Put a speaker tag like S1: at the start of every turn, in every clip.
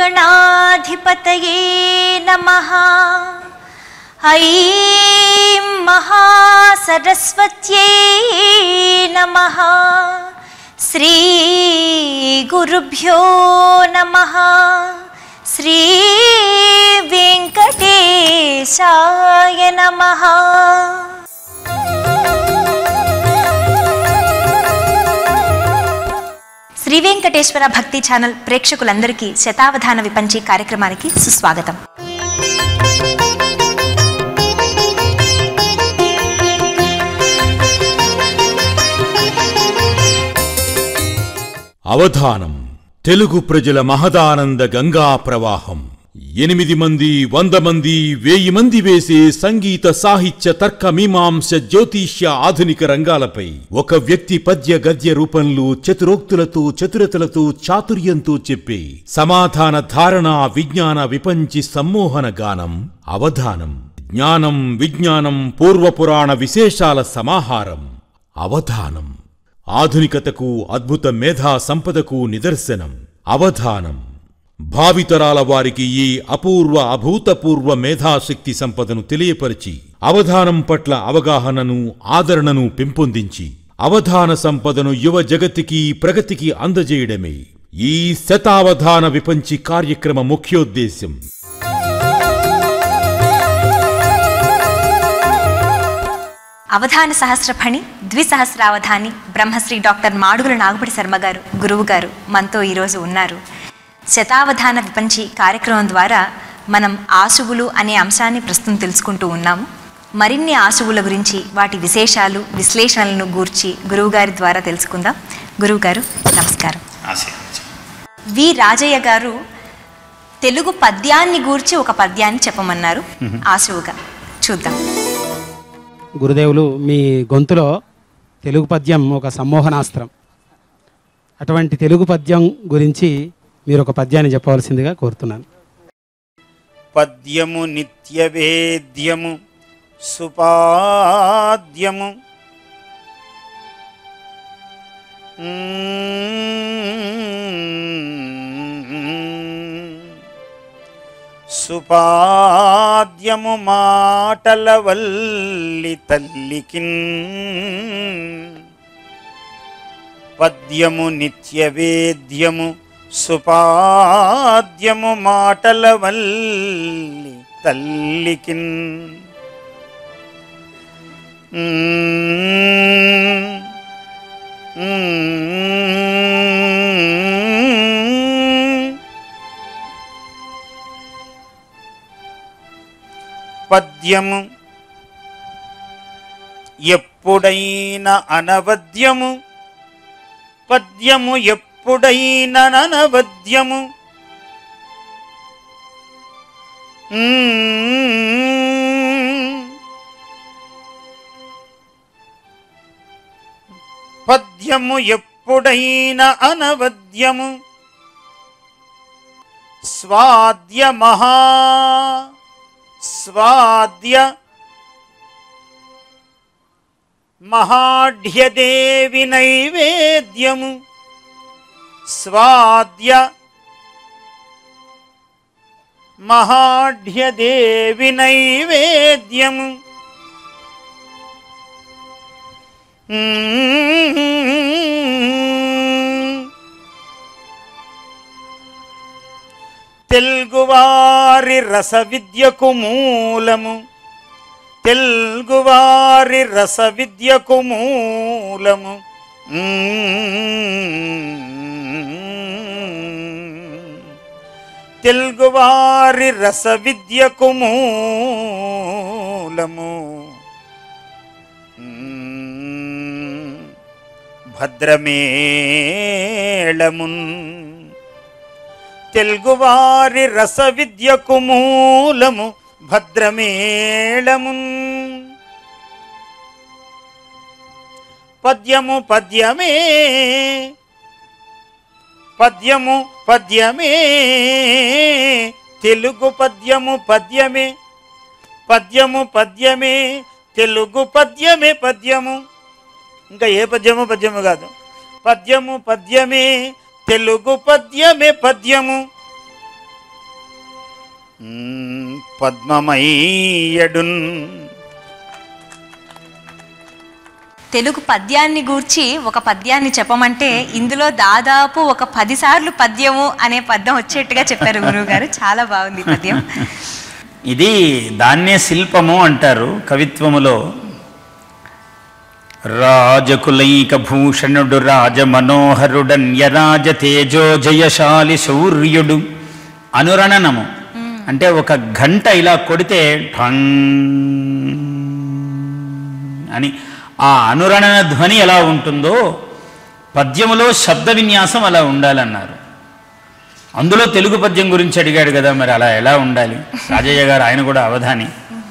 S1: श्रीमहागणाधिपतये नमः ऐं महासरस्वत्यै नमः श्रीगुरुभ्यो नमः श्रीवेङ्कटेशाय नमः శ్రీ వెంకటేశ్వర భక్తి ఛానల్ ప్రేక్షకులందరికీ శతావధాన విపంచి కార్యక్రమానికి సుస్వాగతం
S2: అవధానం తెలుగు ప్రజల మహదానంద గంగా ప్రవాహం ఎనిమిది మంది వంద మంది వేయి మంది వేసే సంగీత సాహిత్య తర్క మీమాంస జ్యోతిష్య ఆధునిక రంగాలపై ఒక వ్యక్తి పద్య గద్య రూపంలో చతురోక్తులతో చతురతలతో చాతుర్యంతో చెప్పే సమాధాన ధారణ విజ్ఞాన విపంచి సమ్మోహన గానం అవధానం జ్ఞానం విజ్ఞానం పూర్వపురాణ విశేషాల సమాహారం అవధానం ఆధునికతకు అద్భుత మేధా సంపదకు నిదర్శనం అవధానం భావితరాల వారికి ఈ అపూర్వ అభూతపూర్వ మేధాశక్తి సంపదను తెలియపరిచి అవధానం పట్ల అవగాహనను ఆదరణను పెంపొందించి అవధాన సంపదను యువ జగతికి ప్రగతికి అందజేయడమే ఈ శతావధాన విపంచి కార్యక్రమ ముఖ్యోద్దేశం
S1: అవధాన సహస్రఫణి ద్విసహస్రావధాని బ్రహ్మశ్రీ డాక్టర్ మాడుగుల నాగుపడి శర్మ గారు గురువు గారు మనతో ఈరోజు ఉన్నారు శతావధాన విపంచి కార్యక్రమం ద్వారా మనం ఆశువులు అనే అంశాన్ని ప్రస్తుతం తెలుసుకుంటూ ఉన్నాము మరిన్ని ఆశువుల గురించి వాటి విశేషాలు విశ్లేషణలను గూర్చి గురువుగారి ద్వారా తెలుసుకుందాం గురువుగారు నమస్కారం
S3: ఆశయించు
S1: వి రాజయ్య గారు తెలుగు పద్యాన్ని గూర్చి ఒక పద్యాన్ని చెప్పమన్నారు ఆశువుగా చూద్దాం
S4: గురుదేవులు మీ గొంతులో తెలుగు పద్యం ఒక సమ్మోహనాస్త్రం అటువంటి తెలుగు పద్యం గురించి మీరు ఒక పద్యాన్ని చెప్పవలసిందిగా కోరుతున్నాను
S3: పద్యము నిత్యవేద్యము సుపాద్యము సుపాద్యము మాటల వల్లి తల్లికిన్ పద్యము నిత్యవేద్యము సుపాద్యము మాటల వల్లి తల్లికిన్ మ్మ్. మ్మ్. పద్యము ఎప్పుడైన అనవద్యము పద్యము ఎప్పుడైన అనవద్యము మ్మ్. పద్యము ఎప్పుడైన అనవద్యము స్వాద్య మహా స్వాద్య మహాఢ్యదేవి నైవేద్యము స్వాద్య మహాఢ్యదేవి నైవేద్యము మ్మ్. తెలుగువారి రస విద్యకు మూలము తెలుగువారి రస విద్యకు మూలము తెలుగువారి రస విద్యకు మూలము భద్రమేళమున్ తెలుగువారి రస విద్యకు మూలము భద్రమేళమున్ పద్యము పద్యమే పద్యము పద్యమే తెలుగు పద్యము పద్యమే పద్యము పద్యమే తెలుగు పద్యమే పద్యము ఇంకా ఏ పద్యము పద్యము కాదు పద్యము పద్యమే తెలుగు పద్యమే పద్యము మ్, పద్మమయ్యడున్
S1: తెలుగు పద్యాన్ని గూర్చి ఒక పద్యాన్ని చెప్పమంటే ఇందులో దాదాపు ఒక పదిసార్లు పద్యము అనే పద్యం వచ్చేట్టుగా చెప్పారు గురువు గారు చాలా బాగుంది ఈ పద్యం
S5: ఇది దాన్నే శిల్పము అంటారు కవిత్వములో రాజకులైక భూషణుడు రాజ మనోహరుడన్య రాజ తేజో జయశాలి శౌర్యుడు అనురణనము అంటే ఒక గంట ఇలా కొడితే ఠంగ్ అని ఆ అనురణన ధ్వని ఎలా ఉంటుందో పద్యములో శబ్ద విన్యాసం అలా ఉండాలన్నారు అందులో తెలుగు పద్యం గురించి అడిగాడు కదా మరి అలా ఎలా ఉండాలి రాజయ్య గారు ఆయన కూడా అవధాని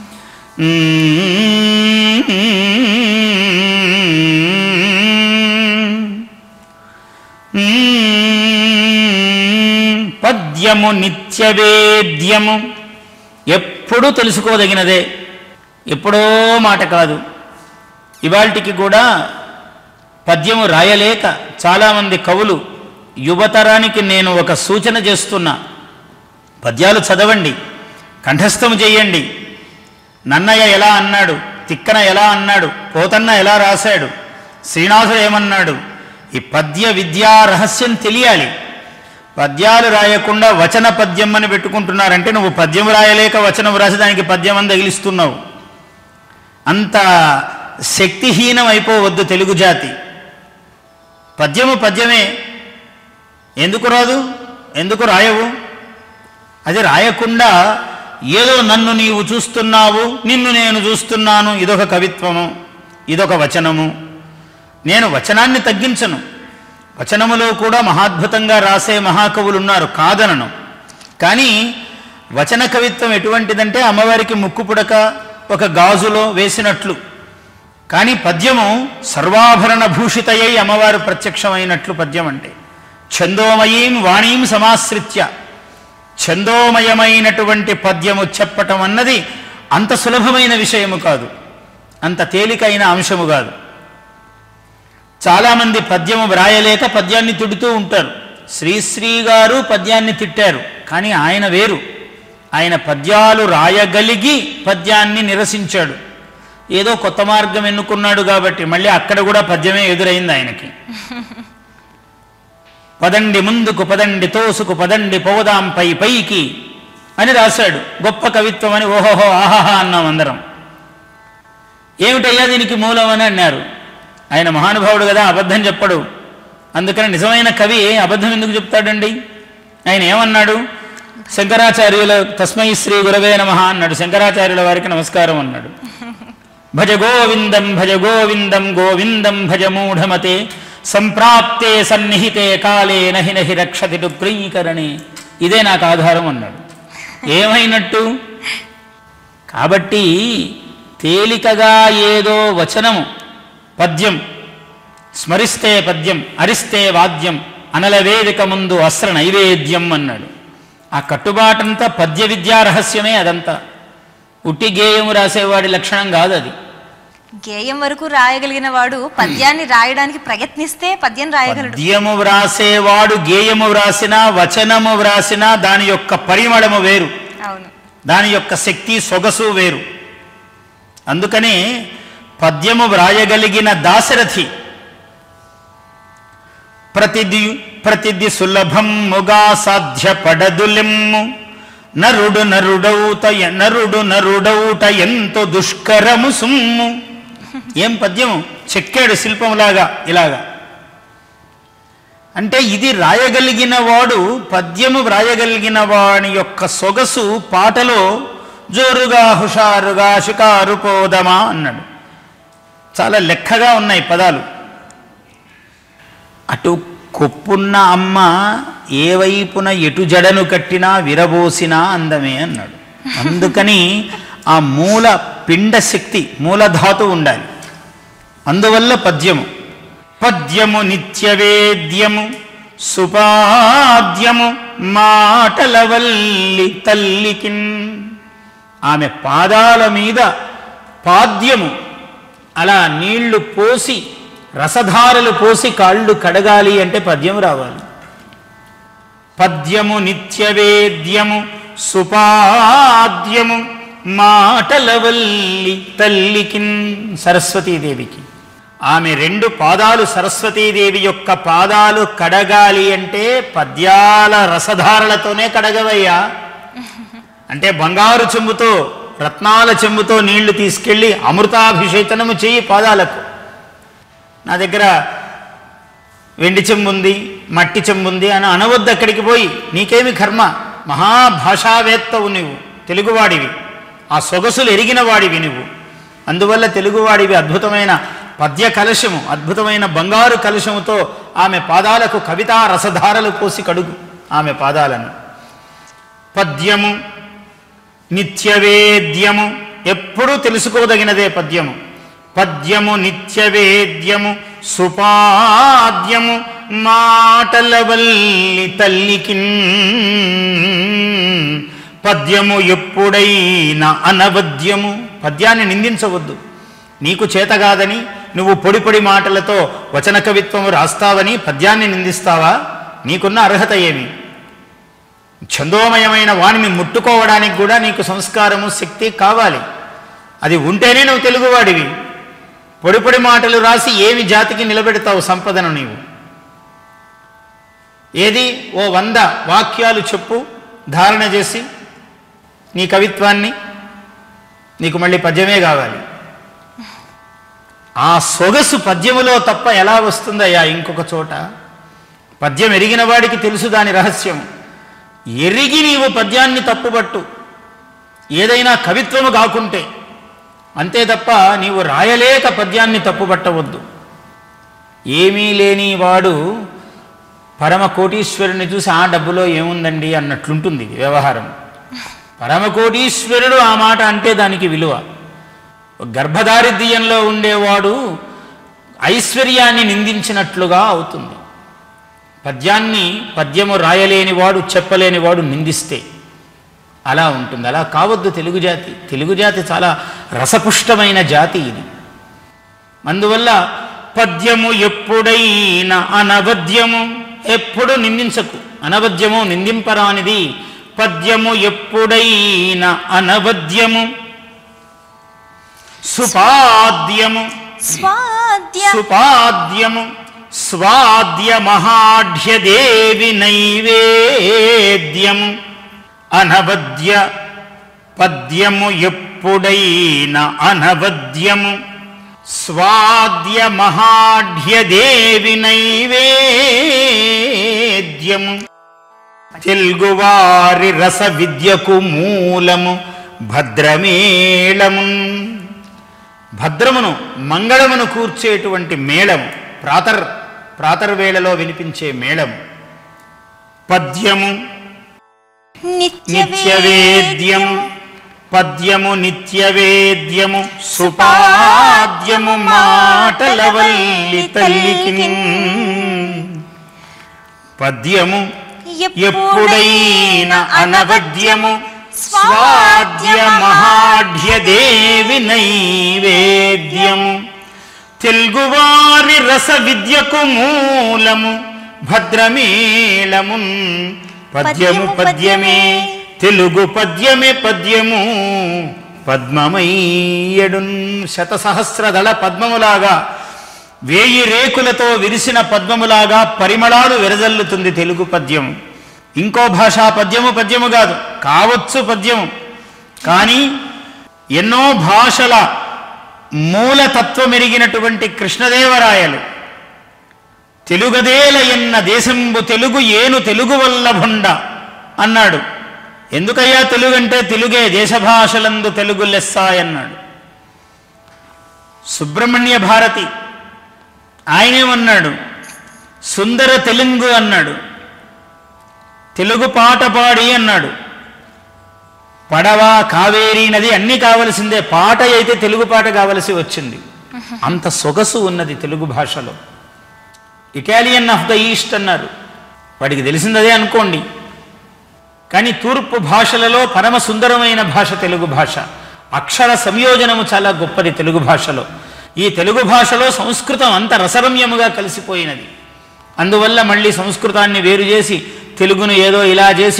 S5: పద్యము నిత్యవేద్యము ఎప్పుడూ తెలుసుకోదగినదే ఎప్పుడో మాట కాదు ఇవాల్టికి కూడా పద్యము రాయలేక చాలామంది కవులు యువతరానికి నేను ఒక సూచన చేస్తున్నా పద్యాలు చదవండి కంఠస్థం చేయండి నన్నయ్య ఎలా అన్నాడు తిక్కన ఎలా అన్నాడు పోతన్న ఎలా రాశాడు శ్రీనాథుడు ఏమన్నాడు ఈ పద్య విద్యా రహస్యం తెలియాలి పద్యాలు రాయకుండా వచన పద్యం అని పెట్టుకుంటున్నారంటే నువ్వు పద్యం రాయలేక వచనం రాసి దానికి పద్యం అని తగిలిస్తున్నావు అంత శక్తిహీనం అయిపోవద్దు తెలుగు జాతి పద్యము పద్యమే ఎందుకు రాదు ఎందుకు రాయవు అది రాయకుండా ఏదో నన్ను నీవు చూస్తున్నావు నిన్ను నేను చూస్తున్నాను ఇదొక కవిత్వము ఇదొక వచనము నేను వచనాన్ని తగ్గించను వచనములో కూడా మహాద్భుతంగా రాసే మహాకవులు ఉన్నారు కాదనను కానీ వచన కవిత్వం ఎటువంటిదంటే అమ్మవారికి ముక్కు పుడక ఒక గాజులో వేసినట్లు కానీ పద్యము సర్వాభరణ భూషితయై అమ్మవారు ప్రత్యక్షమైనట్లు పద్యం అంటే ఛందోమయీం వాణీం సమాశ్రిత్య ఛందోమయమైనటువంటి పద్యము చెప్పటం అన్నది అంత సులభమైన విషయము కాదు అంత తేలికైన అంశము కాదు చాలామంది పద్యము వ్రాయలేక పద్యాన్ని తిడుతూ ఉంటారు శ్రీశ్రీ గారు పద్యాన్ని తిట్టారు కానీ ఆయన వేరు ఆయన పద్యాలు రాయగలిగి పద్యాన్ని నిరసించాడు ఏదో కొత్త మార్గం ఎన్నుకున్నాడు కాబట్టి మళ్ళీ అక్కడ కూడా పద్యమే ఎదురైంది ఆయనకి పదండి ముందుకు పదండి తోసుకు పదండి పోదాం పై పైకి అని రాశాడు గొప్ప కవిత్వం అని ఓహోహో ఆహాహా అన్నాం అందరం ఏమిటయ్యా దీనికి మూలం అని అన్నారు ఆయన మహానుభావుడు కదా అబద్ధం చెప్పడు అందుకని నిజమైన కవి అబద్ధం ఎందుకు చెప్తాడండి ఆయన ఏమన్నాడు శంకరాచార్యుల తస్మై శ్రీ గురవే నమ అన్నాడు శంకరాచార్యుల వారికి నమస్కారం అన్నాడు భజ గోవిందం భజ గోవిందం గోవిందం భజ మూఢమతే సంప్రాప్తే సన్నిహితే కాలే నహి నహి రక్షతి డుగ్రీకరణే ఇదే నాకు ఆధారం అన్నాడు ఏమైనట్టు కాబట్టి తేలికగా ఏదో వచనము పద్యం స్మరిస్తే పద్యం అరిస్తే వాద్యం అనల వేదిక ముందు అస్త్ర నైవేద్యం అన్నాడు ఆ కట్టుబాటంతా పద్య విద్యా రహస్యమే అదంతా ఉట్టి గేయము రాసేవాడి లక్షణం కాదు అది
S1: గేయం వరకు రాయగలిగిన వాడు పద్యాన్ని రాయడానికి ప్రయత్నిస్తే పద్యం రాయగలడు
S5: పద్యము వ్రాసేవాడు గేయము వ్రాసినా వచనము వ్రాసినా దాని యొక్క పరిమళము వేరు
S1: అవును
S5: దాని యొక్క శక్తి సొగసు వేరు అందుకనే పద్యము వ్రాయగలిగిన దాశరథి ప్రతిది ప్రతిది సులభముగా సాధ్యపడదులెమ్ము నరుడు నరుడౌత నరుడు నరుడౌట ఎంతో దుష్కరము సుమ్ము ఏం పద్యము చెక్కాడు శిల్పంలాగా ఇలాగా అంటే ఇది రాయగలిగిన వాడు పద్యము వ్రాయగలిగిన వాని యొక్క సొగసు పాటలో జోరుగా హుషారుగా షికారు పోదమా అన్నాడు చాలా లెక్కగా ఉన్నాయి పదాలు అటు కొప్పున్న అమ్మ ఏ వైపున ఎటు జడను కట్టినా విరబోసినా అందమే అన్నాడు అందుకని ఆ మూల పిండ శక్తి మూలధాతు ఉండాలి అందువల్ల పద్యము పద్యము నిత్యవేద్యము సుపాద్యము మాటల వల్లి తల్లికిన్ ఆమె పాదాల మీద పాద్యము అలా నీళ్లు పోసి రసధారలు పోసి కాళ్ళు కడగాలి అంటే పద్యం రావాలి పద్యము నిత్యవేద్యము సుపాద్యము మాటలవల్లి తల్లికిన్ సరస్వతీదేవికి ఆమె రెండు పాదాలు సరస్వతీదేవి యొక్క పాదాలు కడగాలి అంటే పద్యాల రసధారలతోనే కడగవయ్యా అంటే బంగారు చెంబుతో రత్నాల చెంబుతో నీళ్లు తీసుకెళ్ళి అమృతాభిషేచనము చెయ్యి పాదాలకు నా దగ్గర వెండి చెంబు ఉంది మట్టి చెంబు ఉంది అని అనవద్దు అక్కడికి పోయి నీకేమి కర్మ మహాభాషావేత్తవు నువ్వు తెలుగువాడివి ఆ సొగసులు ఎరిగిన వాడివి నువ్వు అందువల్ల తెలుగువాడివి అద్భుతమైన పద్య కలశము అద్భుతమైన బంగారు కలశముతో ఆమె పాదాలకు కవితా రసధారలు పోసి కడుగు ఆమె పాదాలను పద్యము నిత్యవేద్యము ఎప్పుడూ తెలుసుకోదగినదే పద్యము పద్యము నిత్యవేద్యము సుపాద్యము మాటల వల్లి తల్లికి పద్యము ఎప్పుడైనా అనవద్యము పద్యాన్ని నిందించవద్దు నీకు చేతగాదని నువ్వు పొడి పొడి మాటలతో వచన కవిత్వము రాస్తావని పద్యాన్ని నిందిస్తావా నీకున్న అర్హత ఏమి ఛందోమయమైన వాణిని ముట్టుకోవడానికి కూడా నీకు సంస్కారము శక్తి కావాలి అది ఉంటేనే నువ్వు తెలుగువాడివి పొడి పొడి మాటలు రాసి ఏమి జాతికి నిలబెడతావు సంపదను నీవు ఏది ఓ వంద వాక్యాలు చెప్పు ధారణ చేసి నీ కవిత్వాన్ని నీకు మళ్ళీ పద్యమే కావాలి ఆ సొగసు పద్యములో తప్ప ఎలా వస్తుందయ్యా ఇంకొక చోట పద్యం ఎరిగిన వాడికి తెలుసు దాని రహస్యం ఎరిగి నీవు పద్యాన్ని తప్పుపట్టు ఏదైనా కవిత్వము కాకుంటే అంతే తప్ప నీవు రాయలేక పద్యాన్ని తప్పుపట్టవద్దు ఏమీ లేని వాడు పరమ కోటీశ్వరుని చూసి ఆ డబ్బులో ఏముందండి అన్నట్లుంటుంది ఇది వ్యవహారం పరమ కోటీశ్వరుడు ఆ మాట అంటే దానికి విలువ గర్భదారిద్ర్యంలో ఉండేవాడు ఐశ్వర్యాన్ని నిందించినట్లుగా అవుతుంది పద్యాన్ని పద్యము రాయలేనివాడు చెప్పలేనివాడు నిందిస్తే అలా ఉంటుంది అలా కావద్దు తెలుగు జాతి తెలుగు జాతి చాలా రసపుష్టమైన జాతి ఇది అందువల్ల పద్యము ఎప్పుడైనా అనవద్యము ఎప్పుడు నిందించకు అనవద్యము నిందింపరానిది పద్యము ఎప్పుడైనా అనవద్యము సుపాద్యము
S1: స్వాద్య
S5: సుపాద్యము స్వాద్య మహాఢ్య దేవి నైవేద్యము అనవద్య పద్యము ఎప్పుడైన అనవద్యము స్వాద్య మహాఢ్య దేవి నైవేద్యము తెలుగువారి రస విద్యకు మూలము భద్రమేళము భద్రమును మంగళమును కూర్చేటువంటి మేళము ప్రాతర్ ప్రాతర్వేళలో వినిపించే మేళము పద్యము నిత్యవేద్యము పద్యము నిత్యవేద్యము సుపాద్యము మాటల వల్లి తల్లికి పద్యము ఎప్పుడైనా అనవద్యము స్వాద్య మహాఢ్య దేవి నైవేద్యము తెలుగువారి రస విద్యకు మూలము భద్రమేళము పద్యము పద్యమే తెలుగు పద్యమే పద్యము పద్మమయ్యడున్ శతసహస్రదళ పద్మములాగా వేయి రేకులతో విరిసిన పద్మములాగా పరిమళాలు వెరజల్లుతుంది తెలుగు పద్యం ఇంకో భాషా పద్యము పద్యము కాదు కావచ్చు పద్యము కానీ ఎన్నో భాషల మూలతత్వమెరిగినటువంటి కృష్ణదేవరాయలు తెలుగదేల ఎన్న దేశంబు తెలుగు ఏను తెలుగు వల్ల భుండ అన్నాడు ఎందుకయ్యా తెలుగు అంటే తెలుగే దేశభాషలందు తెలుగు లెస్సాయన్నాడు సుబ్రహ్మణ్య భారతి ఆయనేమన్నాడు సుందర తెలుగు అన్నాడు తెలుగు పాట పాడి అన్నాడు పడవ కావేరీ నది అన్నీ కావలసిందే పాట అయితే తెలుగు పాట కావలసి వచ్చింది అంత సొగసు ఉన్నది తెలుగు భాషలో ఇటాలియన్ ఆఫ్ ద ఈస్ట్ అన్నారు వాడికి తెలిసిందదే అనుకోండి కానీ తూర్పు భాషలలో పరమ సుందరమైన భాష తెలుగు భాష అక్షర సంయోజనము చాలా గొప్పది తెలుగు భాషలో ఈ తెలుగు భాషలో సంస్కృతం అంత రసరమ్యముగా కలిసిపోయినది అందువల్ల మళ్ళీ సంస్కృతాన్ని వేరు చేసి తెలుగును ఏదో ఇలా చేసి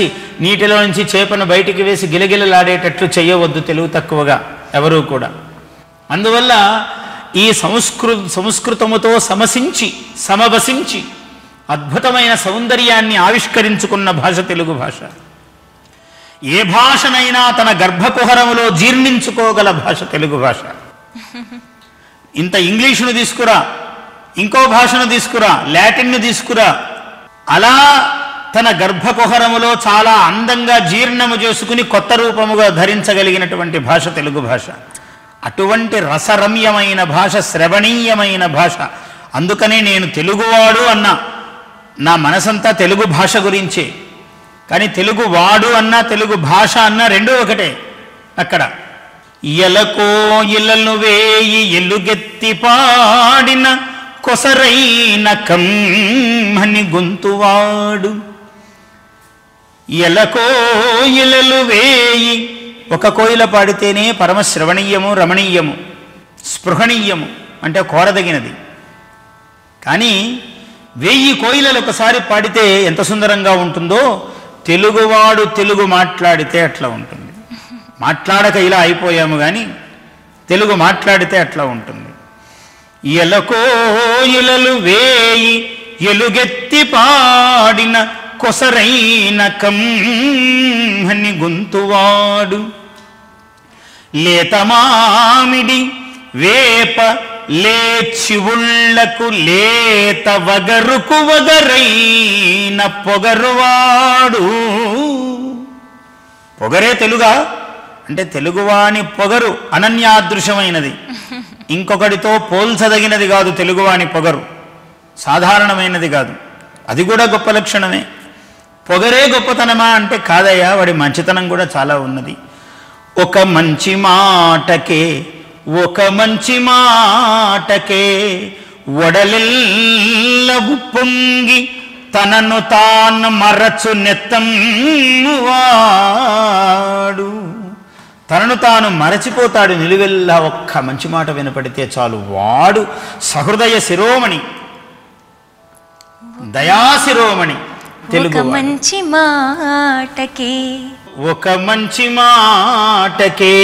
S5: నీటిలో నుంచి చేపను బయటికి వేసి గిలగిలలాడేటట్లు చేయవద్దు తెలుగు తక్కువగా ఎవరూ కూడా అందువల్ల ఈ సంస్కృ సంస్కృతముతో సమసించి సమవసించి అద్భుతమైన సౌందర్యాన్ని ఆవిష్కరించుకున్న భాష తెలుగు భాష ఏ భాషనైనా తన గర్భకుహరములో జీర్ణించుకోగల భాష తెలుగు భాష ఇంత ఇంగ్లీషును తీసుకురా ఇంకో భాషను తీసుకురా లాటిన్ను తీసుకురా అలా తన గర్భకుహరములో చాలా అందంగా జీర్ణము చేసుకుని కొత్త రూపముగా ధరించగలిగినటువంటి భాష తెలుగు భాష అటువంటి రసరమ్యమైన భాష శ్రవణీయమైన భాష అందుకనే నేను తెలుగువాడు అన్న నా మనసంతా తెలుగు భాష గురించే కానీ తెలుగు వాడు అన్నా తెలుగు భాష అన్నా రెండూ ఒకటే అక్కడ ఎలకో ఇలలు వేయి ఎల్లుగెత్తి పాడిన కొసరైన కమ్మని గొంతువాడు ఎలకో ఇలలు వేయి ఒక కోయిల పాడితేనే పరమశ్రవణీయము రమణీయము స్పృహణీయము అంటే కోరదగినది కానీ వెయ్యి కోయిలలు ఒకసారి పాడితే ఎంత సుందరంగా ఉంటుందో తెలుగువాడు తెలుగు మాట్లాడితే అట్లా ఉంటుంది మాట్లాడక ఇలా అయిపోయాము కానీ తెలుగు మాట్లాడితే అట్లా ఉంటుంది ఎలకోయిలలు వేయి ఎలుగెత్తి పాడిన కొసరైన కమ్మని గొంతువాడు లేత మామిడి వేప లేచివుళ్లకు లేత వగరుకు వగరైన పొగరువాడు పొగరే తెలుగా అంటే తెలుగువాని పొగరు అనన్యాదృశమైనది ఇంకొకటితో పోల్చదగినది కాదు తెలుగువాని పొగరు సాధారణమైనది కాదు అది కూడా గొప్ప లక్షణమే పొగరే గొప్పతనమా అంటే కాదయ్యా వాడి మంచితనం కూడా చాలా ఉన్నది ఒక మంచి మాటకే ఒక మంచి మాటకే ఒడలెల్ల ఉప్పొంగి తనను తాను మరచు నెత్తంవాడు తనను తాను మరచిపోతాడు నిలువెల్లా ఒక్క మంచి మాట వినపడితే చాలు వాడు సహృదయ శిరోమణి దయాశిరోమణి తెలుగు
S1: ఒక మంచి మాటకే
S5: ఒక మంచి మాటకే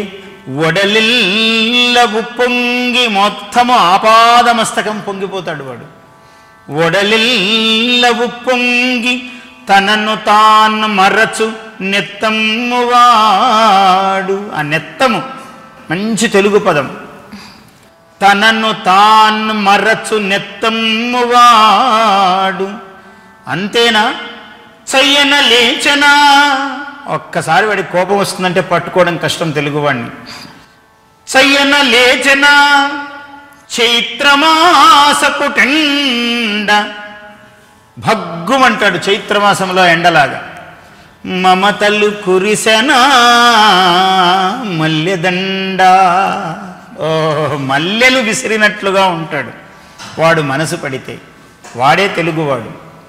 S5: ఒడలిల్ల ఉప్పొంగి మొత్తము ఆపాదమస్తకం పొంగిపోతాడు వాడు ఒడలిల్ల ఉప్పొంగి తనను తాను మరచు నెత్తము వాడు ఆ నెత్తము మంచి తెలుగు పదం తనను తాను మరచు నెత్తము వాడు అంతేనా చెయ్యన లేచనా ఒక్కసారి వాడి కోపం వస్తుందంటే పట్టుకోవడం కష్టం తెలుగువాడిని చెయ్యన లేచనా చైత్రమాసపు టెండ భగ్గుమంటాడు చైత్రమాసంలో ఎండలాగా మమతలు కురిసెనా మల్లెదండ ఓ మల్లెలు విసిరినట్లుగా ఉంటాడు వాడు మనసు పడితే వాడే తెలుగువాడు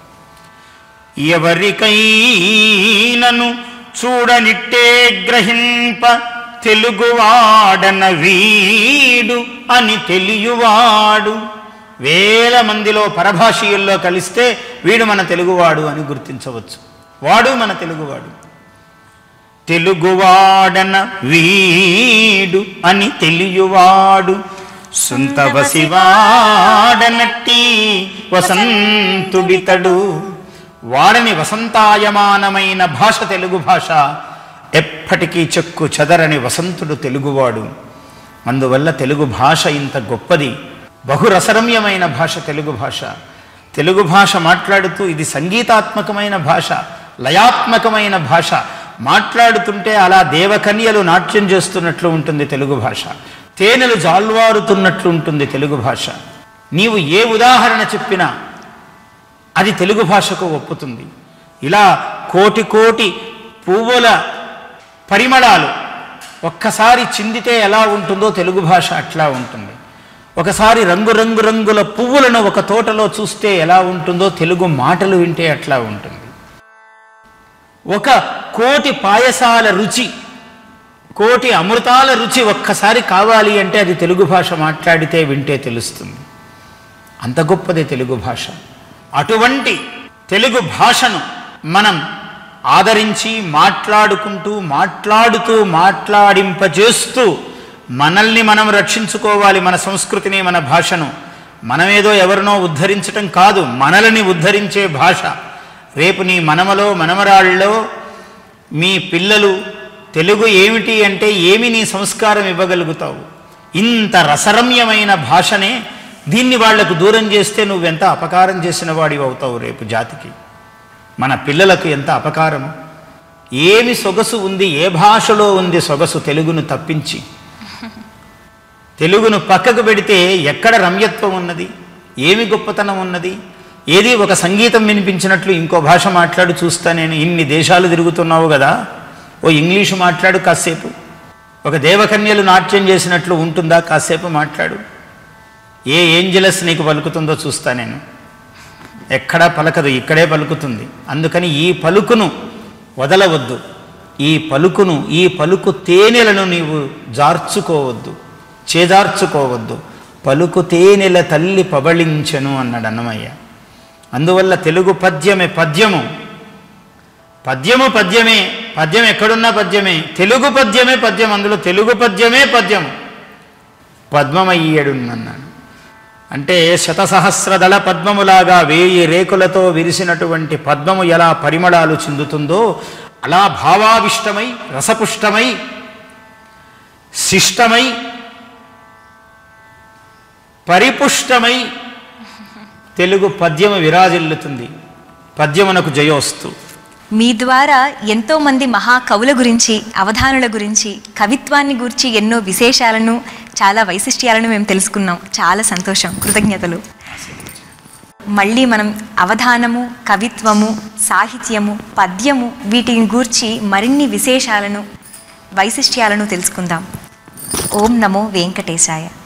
S5: ఎవరికైనను చూడనిట్టే గ్రహింప తెలుగువాడన వీడు అని తెలియవాడు వేల మందిలో పరభాషీయుల్లో కలిస్తే వీడు మన తెలుగువాడు అని గుర్తించవచ్చు వాడు మన తెలుగువాడు తెలుగువాడన వీడు అని తెలియవాడు సుంతవసివాడనట్టి వసంతుడితడు వాడని వసంతాయమానమైన భాష తెలుగు భాష ఎప్పటికీ చెక్కు చెదరని వసంతుడు తెలుగువాడు అందువల్ల తెలుగు భాష ఇంత గొప్పది బహురసరమ్యమైన భాష తెలుగు భాష తెలుగు భాష మాట్లాడుతూ ఇది సంగీతాత్మకమైన భాష లయాత్మకమైన భాష మాట్లాడుతుంటే అలా దేవకన్యలు నాట్యం చేస్తున్నట్లు ఉంటుంది తెలుగు భాష తేనెలు జాల్వారుతున్నట్లు ఉంటుంది తెలుగు భాష నీవు ఏ ఉదాహరణ చెప్పినా అది తెలుగు భాషకు ఒప్పుతుంది ఇలా కోటి కోటి పువ్వుల పరిమళాలు ఒక్కసారి చిందితే ఎలా ఉంటుందో తెలుగు భాష అట్లా ఉంటుంది ఒకసారి రంగు రంగు రంగుల పువ్వులను ఒక తోటలో చూస్తే ఎలా ఉంటుందో తెలుగు మాటలు వింటే అట్లా ఉంటుంది ఒక కోటి పాయసాల రుచి కోటి అమృతాల రుచి ఒక్కసారి కావాలి అంటే అది తెలుగు భాష మాట్లాడితే వింటే తెలుస్తుంది అంత గొప్పది తెలుగు భాష అటువంటి తెలుగు భాషను మనం ఆదరించి మాట్లాడుకుంటూ మాట్లాడుతూ మాట్లాడింపజేస్తూ మనల్ని మనం రక్షించుకోవాలి మన సంస్కృతిని మన భాషను మనమేదో ఎవరినో ఉద్ధరించటం కాదు మనల్ని ఉద్ధరించే భాష రేపు నీ మనమలో మనమరాళ్ళలో మీ పిల్లలు తెలుగు ఏమిటి అంటే ఏమి నీ సంస్కారం ఇవ్వగలుగుతావు ఇంత రసరమ్యమైన భాషనే దీన్ని వాళ్లకు దూరం చేస్తే నువ్వెంత అపకారం చేసిన వాడివి అవుతావు రేపు జాతికి మన పిల్లలకు ఎంత అపకారం ఏమి సొగసు ఉంది ఏ భాషలో ఉంది సొగసు తెలుగును తప్పించి తెలుగును పక్కకు పెడితే ఎక్కడ రమ్యత్వం ఉన్నది ఏమి గొప్పతనం ఉన్నది ఏది ఒక సంగీతం వినిపించినట్లు ఇంకో భాష మాట్లాడు చూస్తా నేను ఇన్ని దేశాలు తిరుగుతున్నావు కదా ఓ ఇంగ్లీషు మాట్లాడు కాసేపు ఒక దేవకన్యలు నాట్యం చేసినట్లు ఉంటుందా కాసేపు మాట్లాడు ఏ ఏంజలస్ నీకు పలుకుతుందో చూస్తా నేను ఎక్కడా పలకదు ఇక్కడే పలుకుతుంది అందుకని ఈ పలుకును వదలవద్దు ఈ పలుకును ఈ పలుకు తేనెలను నీవు జార్చుకోవద్దు చేజార్చుకోవద్దు పలుకు తేనెల తల్లి పబళించెను అన్నాడు అన్నమయ్య అందువల్ల తెలుగు పద్యమే పద్యము పద్యము పద్యమే పద్యం ఎక్కడున్నా పద్యమే తెలుగు పద్యమే పద్యం అందులో తెలుగు పద్యమే పద్యం పద్మమయ్యడున్నాడు అంటే శతసహస్రదళ పద్మములాగా వేయి రేకులతో విరిసినటువంటి పద్మము ఎలా పరిమళాలు చెందుతుందో అలా భావావిష్టమై రసపుష్టమై శిష్టమై పరిపుష్టమై తెలుగు పద్యము విరాజిల్లుతుంది పద్యమునకు జయోస్తు
S1: మీ ద్వారా ఎంతో మంది మహాకవుల గురించి అవధానుల గురించి కవిత్వాన్ని గురించి ఎన్నో విశేషాలను చాలా వైశిష్ట్యాలను మేము తెలుసుకున్నాం చాలా సంతోషం కృతజ్ఞతలు మళ్ళీ మనం అవధానము కవిత్వము సాహిత్యము పద్యము వీటిని గూర్చి మరిన్ని విశేషాలను వైశిష్ట్యాలను తెలుసుకుందాం ఓం నమో వెంకటేశాయ